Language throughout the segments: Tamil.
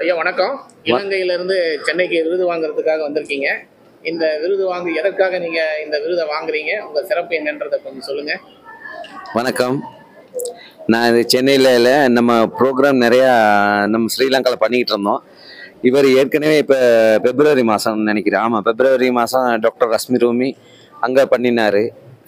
ஐயா வணக்கம் இலங்கையிலிருந்து சென்னைக்கு விருது வாங்குறதுக்காக வந்திருக்கீங்க இந்த விருது வாங்கி எதற்காக நீங்க இந்த விருதை வாங்குறீங்க உங்க சிறப்பு என்னன்றதை கொஞ்சம் சொல்லுங்க வணக்கம் நான் இது சென்னையில் நம்ம ப்ரோக்ராம் நிறையா நம்ம ஸ்ரீலங்காவில் பண்ணிக்கிட்டு இருந்தோம் இவர் ஏற்கனவே இப்போ பிப்ரவரி மாதம் நினைக்கிறேன் ஆமாம் பிப்ரவரி மாதம் டாக்டர் ரஷ்மி ரூமி அங்கே பண்ணினார்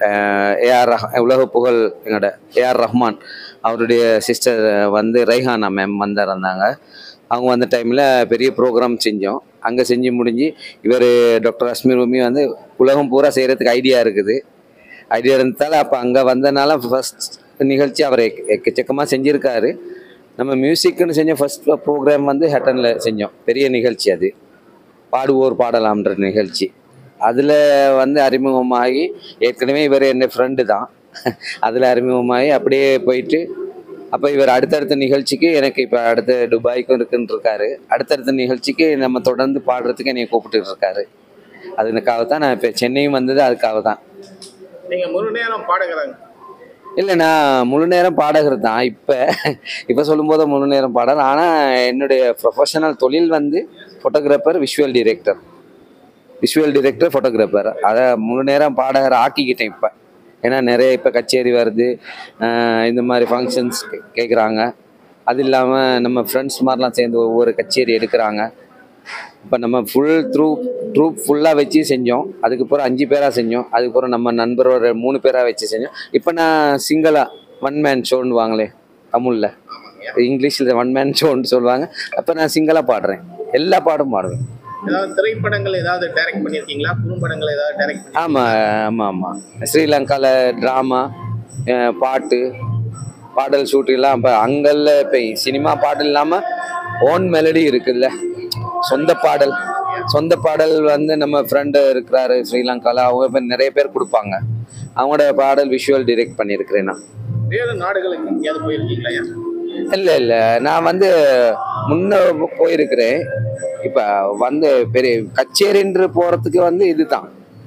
ஏஆர் ரஹ் உலக புகழ் எங்களோட ஏஆர் ரஹ்மான் அவருடைய சிஸ்டர் வந்து ரைஹானா மேம் வந்திருந்தாங்க அவங்க வந்த டைமில் பெரிய ப்ரோக்ராம் செஞ்சோம் அங்கே செஞ்சு முடிஞ்சு இவர் டாக்டர் ரஷ்மி ரூமி வந்து உலகம் பூரா செய்கிறதுக்கு ஐடியா இருக்குது ஐடியா இருந்ததால் அப்போ அங்கே வந்தனால ஃபர்ஸ்ட் நிகழ்ச்சி அவர் எக்க- எக்கச்சக்கமாக செஞ்சுருக்காரு நம்ம மியூசிக்னு செஞ்ச ஃபர்ஸ்ட் ப்ரோக்ராம் வந்து ஹெட்டனில் செஞ்சோம் பெரிய நிகழ்ச்சி அது பாடுவோர் பாடலாம்ன்ற நிகழ்ச்சி அதில் வந்து அறிமுகமாகி ஏற்கனவே இவர் என் ஃப்ரெண்டு தான் அதில் அறிமுகமாகி அப்படியே போயிட்டு அப்போ இவர் அடுத்தடுத்த நிகழ்ச்சிக்கு எனக்கு இப்போ அடுத்த துபாய்க்கும் இருக்குன்னு இருக்காரு அடுத்தடுத்த நிகழ்ச்சிக்கு நம்ம தொடர்ந்து பாடுறதுக்கு என்னை கூப்பிட்டுட்டு இருக்காரு அதுக்காக தான் நான் இப்போ சென்னையும் வந்தது அதுக்காக தான் நீங்க முழு நேரம் பாடுகிறாங்க இல்லை நான் முழு நேரம் பாடகர் தான் இப்போ இப்போ சொல்லும்போது முழு நேரம் பாடல் ஆனால் என்னுடைய ப்ரொஃபஷனல் தொழில் வந்து photographer visual director visual director photographer அதை முழு நேரம் பாடகர் ஆக்கிக்கிட்டேன் இப்போ ஏன்னா நிறைய இப்போ கச்சேரி வருது ஆஹ் இந்த மாதிரி ஃபங்க்ஷன்ஸ் கேட்குறாங்க அது இல்லாமல் நம்ம ஃப்ரெண்ட்ஸ் மாதிரிலாம் சேர்ந்து ஒவ்வொரு கச்சேரி எடுக்கிறாங்க இப்போ நம்ம ஃபுல் த்ரூ ட்ரூப் ஃபுல்லாக வச்சு செஞ்சோம் அதுக்கப்புறம் அஞ்சு பேராக செஞ்சோம் அதுக்கப்புறம் நம்ம நண்பரோட மூணு பேராக வச்சு செஞ்சோம் இப்போ நான் சிங்கிளாக ஒன் மேன் ஷோன்னு வாங்களே தமிழில் இங்கிலீஷில் ஒன் மேன் ஷோன்னு சொல்லுவாங்க அப்போ நான் சிங்கிளாக பாடுறேன் எல்லா பாடும் பாடுவேன் ஏதாவது திரைப்படங்கள் ஏதாவது டைரக்ட் பண்ணியிருக்கீங்களா குறும்படங்கள் ஏதாவது டைரக்ட் பண்ணி ஆமாம் ஆமாம் ஆமாம் ஸ்ரீலங்காவில் ட்ராமா பாட்டு பாடல் ஷூட்டிங்லாம் இப்போ அங்கல்ல இப்போ சினிமா பாடல் இல்லாமல் ஓன் மெலடி இருக்குல்ல சொந்த பாடல் சொந்த பாடல் வந்து நம்ம ஃப்ரெண்டு இருக்கிறாரு ஸ்ரீலங்காவில் அவங்க இப்ப நிறைய பேர் கொடுப்பாங்க அவங்களோட பாடல் விஷுவல் டிரெக்ட் பண்ணியிருக்கிறேன் நான் வேறு நாடுகளுக்கு எங்கேயாவது போயிருக்கீங்களா ஐயா இல்லை இல்லை நான் வந்து முன்ன போயிருக்கிறேன் இப்போ வந்து பெரிய கச்சேரின்ற போகிறதுக்கு வந்து இதுதான்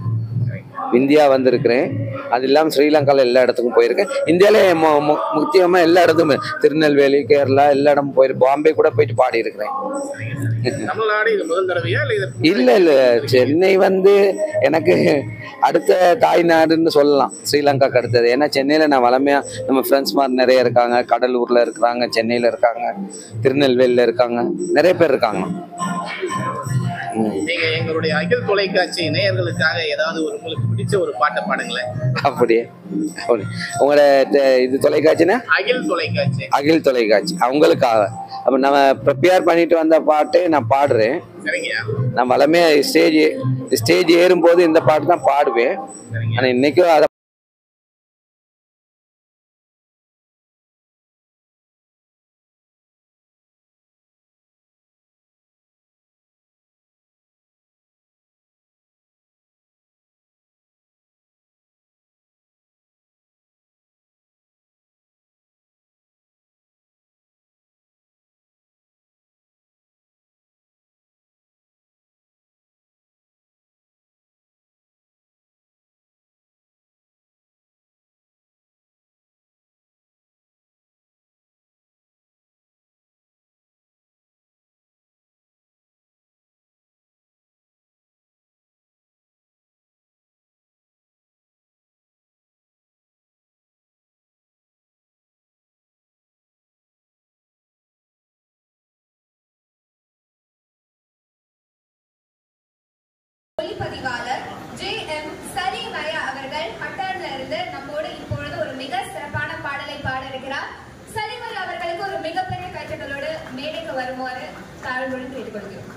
இந்தியா வந்திருக்கிறேன் அது இல்லாமல் ஸ்ரீலங்காவில் எல்லா இடத்துக்கும் போயிருக்கேன் இந்தியாவிலே முக்கியமாக எல்லா இடத்துக்கும் திருநெல்வேலி கேரளா எல்லா இடமும் போயிரு பாம்பே கூட போயிட்டு பாடி இருக்கிறேன் தமிழ்நாடு இது முதல் தடவையா இல்லை இதற்கு இல்லை இல்லை சென்னை வந்து எனக்கு அடுத்த தாய்நாடுன்னு சொல்லலாம் ஸ்ரீலங்காக்கு அடுத்தது ஏன்னா சென்னையில் நான் வளமையாக நம்ம ஃப்ரெண்ட்ஸ் மாதிரி நிறைய இருக்காங்க கடலூரில் இருக்கிறாங்க சென்னையில் இருக்காங்க திருநெல்வேலியில் இருக்காங்க நிறைய பேர் இருக்காங்க ம், நீங்க எங்களுடைய அகில் தொலைக்காட்சி நேயர்களுக்காக ஏதாவது ஒரு உங்களுக்கு பிடிச்ச ஒரு பாட்டை பாடுங்களேன் அப்படியே அப்படி உங்களோட ட- இது தொலைக்காட்சினா அகில் தொலைக்காட்சி அகில் தொலைக்காட்சி அவங்களுக்காக அப்போ நம்ம ப்ரிப்பேர் பண்ணிட்டு வந்த பாட்டு நான் பாடுறேன் சரிங்கய்யா நான் வளமையாக ஸ்டேஜ் ஸ்டேஜ் ஏறும்போது இந்த பாட்டு தான் பாடுவேன் சரிங்க ஆனால் இன்னைக்கும் அதை ஒளிப்பதிவாளர் ஜே எம் சலிமயா அவர்கள் ஹட்டான்ல இருந்து நம்மோடு இப்பொழுது ஒரு மிக சிறப்பான பாடலை பாட இருக்கிறார் சலிமயா அவர்களுக்கு ஒரு மிகப்பெரிய கைச்சட்டலோடு மேடைக்கு வருமாறு தாழ்வுடன் கேட்டுக்கொள்கிறோம்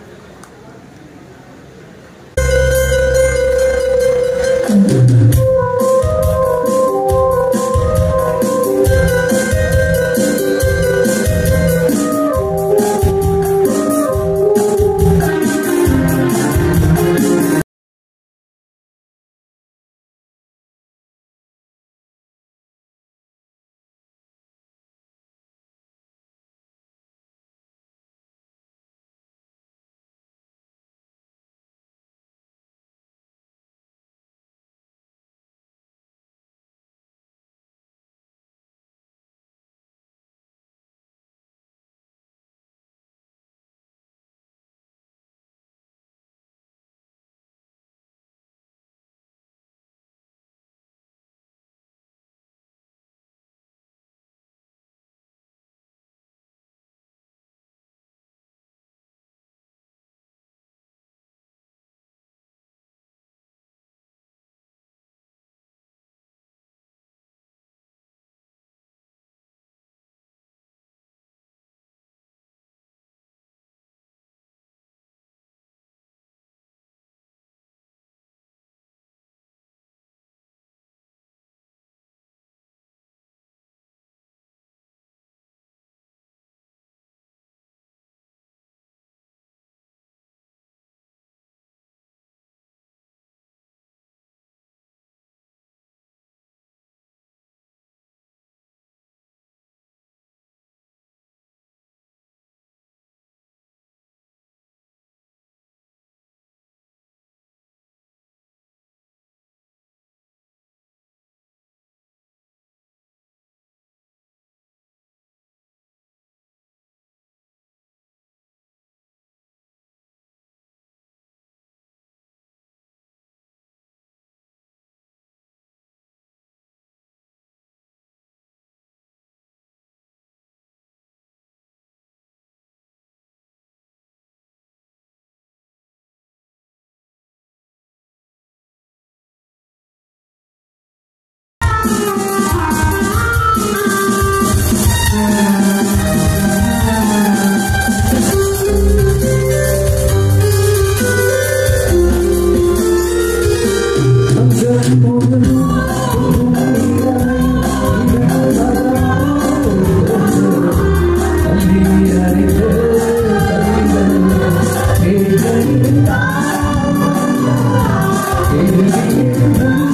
Thank you.